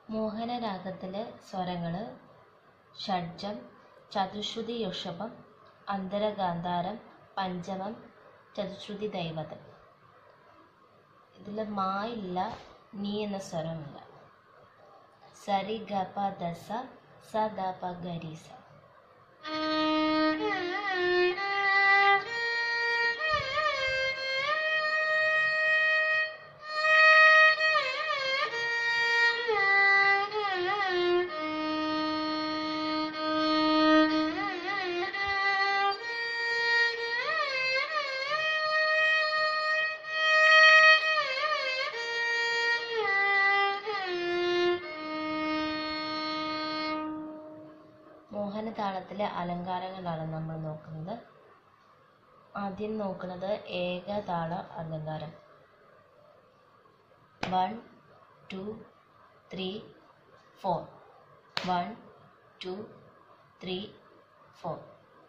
മോഹനരാഗത്തിലെ സ്വരങ്ങൾ ഷഡ്ജം ചതുശ്രുതി ഋഷഭം അന്തരഗാന്ധാരം പഞ്ചമം ചതുശ്രുതി ദൈവതം ഇതിൽ മാ ഇല്ല നീ എന്ന സ്വരമില്ല സരി ഗ പ ദ സ സ ദ പ ഗ രി സ മോഹനതാളത്തിലെ അലങ്കാരങ്ങളാണ് നമ്മൾ നോക്കുന്നത് ആദ്യം നോക്കുന്നത് ഏകതാള അലങ്കാരം one two three four one two three four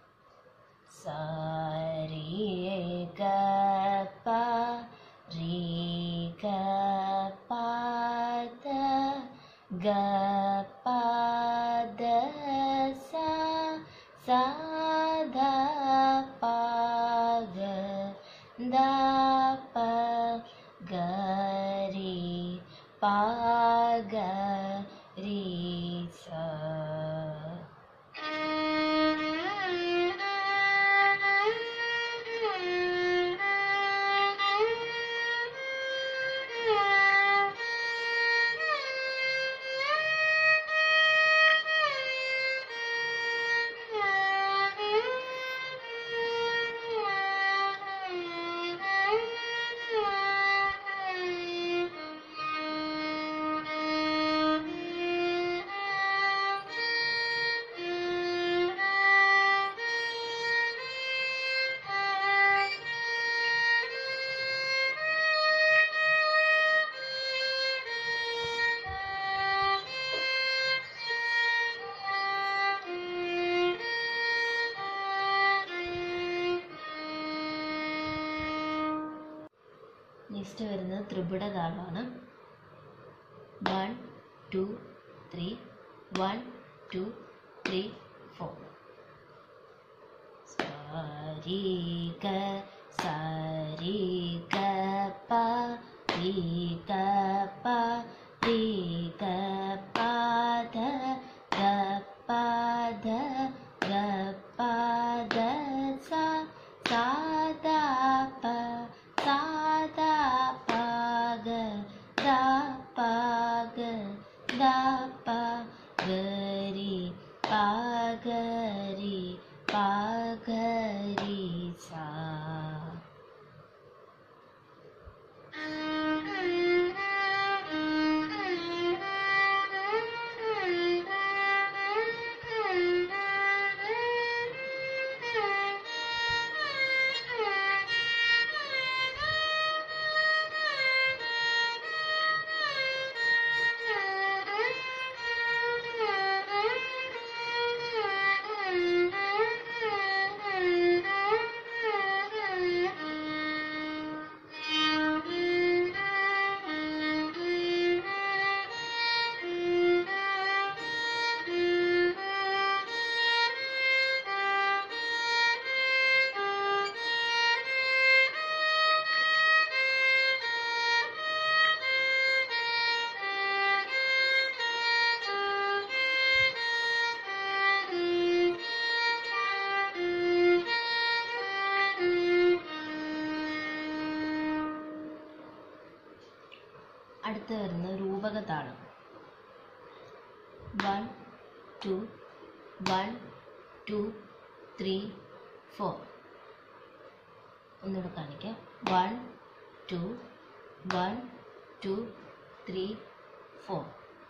സാരി ഗ പ രി ഗ പ ദ ഗ പ ദ സ സ ധ പ ഗ ധ പ ഗ രി പ ഗ രി സ നെക്സ്റ്റ് വരുന്നത് ത്രിപുട താളമാണ് one two three one two three four സാരി ഗ സാരി ഗ പ രി ഗ പ രി ഗ പ ധ ഗ പ ധ ഗ പ ധ സ സ ധ പ സ ധ പ ഗ ധ പ ഗ ധ പ ഗ രി പ ഗ രി പ ഗ രി സ അടുത്ത് വരുന്നത് രൂപകതാളം one two one two three four ഒന്നുകൂടെ കാണിക്കാം one two one two three four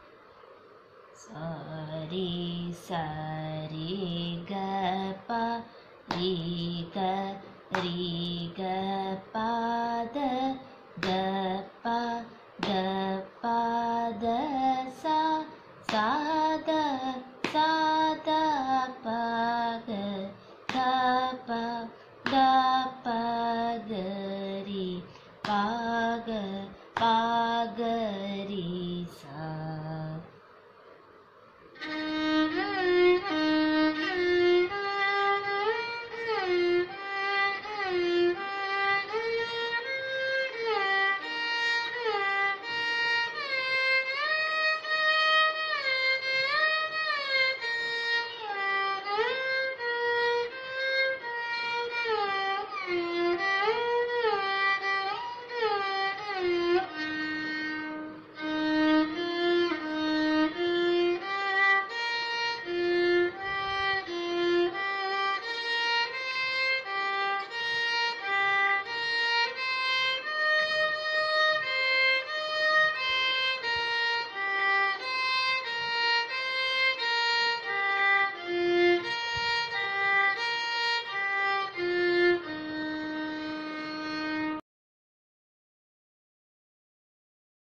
സരി സരി ഗ പ രി ഗ രി ഗ പ ദ ഗ പ ഗ പ ദ സ സ ദ സ ദ പ ഗ ധ പ ഗ പ ഗ രി പ ഗ പ ഗ